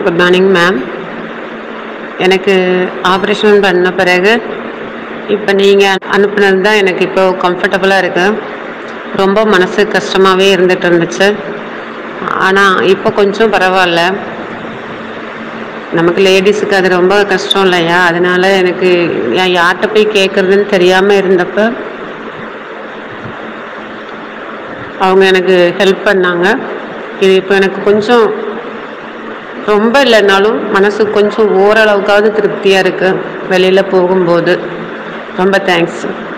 good morning ma'am எனக்கு operation பண்ண பிறகு இப்போ நீங்கள் அனுப்புனது தான் எனக்கு இப்போ கம்ஃபர்டபுளாக இருக்குது ரொம்ப மனசு கஷ்டமாகவே இருந்துட்டு இருந்துச்சு ஆனால் இப்போ கொஞ்சம் பரவாயில்ல நமக்கு லேடிஸுக்கு அது ரொம்ப கஷ்டம் இல்லையா அதனால எனக்கு யா- யார்கிட்ட போய் கேட்குறதுன்னு தெரியாமல் இருந்தப்போ அவங்க எனக்கு ஹெல்ப் பண்ணாங்க இது இப்போ எனக்கு கொஞ்சம் ரொம்ப இல்லைனாலும் மனசு கொஞ்சம் ஓரளவுக்காவது திருப்தியாக இருக்குது வெளியில் போகும்போது ரொம்ப தேங்க்ஸ்